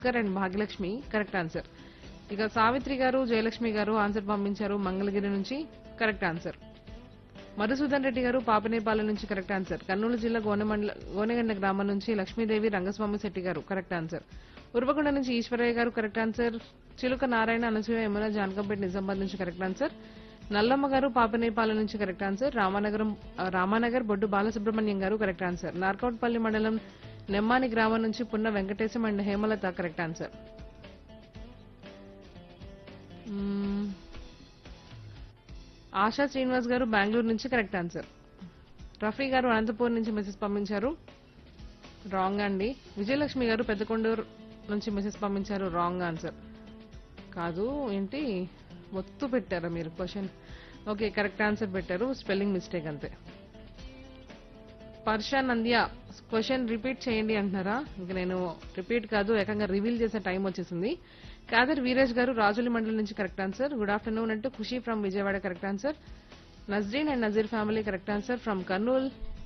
Bhaskar and Bhagyalakshmi correct answer ఇక సావిత్రి గారు జయలక్ష్మి గారు ఆన్సర్ పంపించారు మంగళగిరి నుంచి కరెక్ట్ ఆన్సర్ మధుసూదన్ రెడ్డి గారు పాపనేపాలెం నుంచి కరెక్ట్ ఆన్సర్ కర్నూలు జిల్లా గోనెమండల గోనెగండ గ్రామం నుంచి లక్ష్మీదేవి రంగస్వామి శెట్టి గారు కరెక్ట్ ఆన్సర్ ఉర్వకొండ నుంచి ఈశ్వరయ్య గారు కరెక్ట్ ఆన్సర్ చిలుక నారాయణ అనసూయ యమున జానకంపేట నిజామాబాద్ నుంచి కరెక్ట్ ఆన్సర్ నల్లమ్మ గారు పాపనేపాలెం నుంచి కరెక్ట్ ఆన్సర్ రామానగరం ఆ, రామానగర్ బొడ్డు బాలసుబ్రహ్మణ్యం గారు కరెక్ట్ ఆన్సర్ నార్కౌట్పల్లి మండలం నెమ్మాని గ్రామం నుంచి Punna Venkatesham and Hemalatha correct answer మ్మ్. ఆశా శ్రీనివాస్ గారు బెంగళూరు నుంచి కరెక్ట్ ఆన్సర్ రఫీ గారు అనంతపూర్ నుంచి మెసేజ్ పంపించారు రాంగ్ అండి విజయలక్ష్మి గారు పెద్దకొండూరు నుంచి మెసేజ్ పంపించారు రాంగ్ ఆన్సర్ కాదు ఏంటి ఒత్తు పెట్టారా మీరు క్వశ్చన్ ఓకే కరెక్ట్ ఆన్సర్ పెట్టారు స్పెల్లింగ్ మిస్టేక్ అంతే పర్షా నంద్య క్వశ్చన్ రిపీట్ చేయండి అంటున్నారా ఇంక నేను రిపీట్ కాదు ఏకంగా రివీల్ చేసే టైం వచ్చేసింది కాదర్ వీరేష్ గారు రాజులి మండలం నుంచి కరెక్ట్ ఆన్సర్ గుడ్ ఆఫ్టర్నూన్ అంటూ Khushi from Vijayawada correct answer Nazreen and Nazeer family correct answer from Kurnool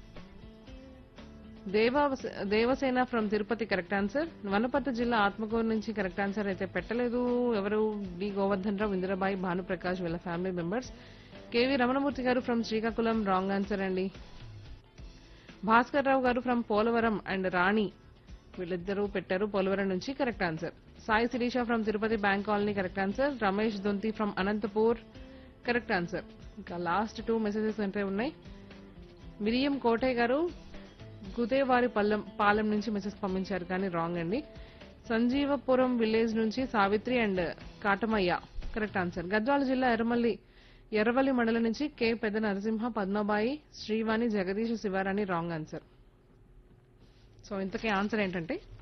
Deva Devasena from Tirupati correct answer Wanaparthy జిల్లా ఆత్మకూరు నుంచి కరెక్ట్ ఆన్సర్ అయితే పెట్టలేదు ఎవరు డి గోవర్ధన్ రావు ఇందిరాబాయి భానుప్రకాష్ వీళ్ళ ఫ్యామిలీ మెంబర్స్ కేవీ రమణమూర్తి గారు ఫ్రమ్ శ్రీకాకుళం రాంగ్ ఆన్సర్ అండి భాస్కర్ రావు గారు ఫ్రమ్ పోలవరం అండ్ రాణి వీళ్ళిద్దరూ పెట్టారు పోలవరం నుంచి correct answer Sai Sirisha from Tirupati bank colony correct answer Ramesh Donthi from Anantapur correct answer ఇంకా లాస్ట్ టూ మెసేజెస్ అంటే ఉన్నాయి మిరియం కోటయ్య గారు గుదేవారి పల్లెం పాలెం నుంచి మెసేజ్ పంపించారు కానీ రాంగ్ అండి సంజీవపురం విలేజ్ నుంచి Savitri and Katamayya correct answer Gadwal జిల్లా ఎర్రమల్లి ఎర్రవల్లి మండలం నుంచి K Pedda Narasimha Padmabai Srivani Jagadish Sivarani wrong answer so ఇంతకీ ఆన్సర్ ఏంటంటే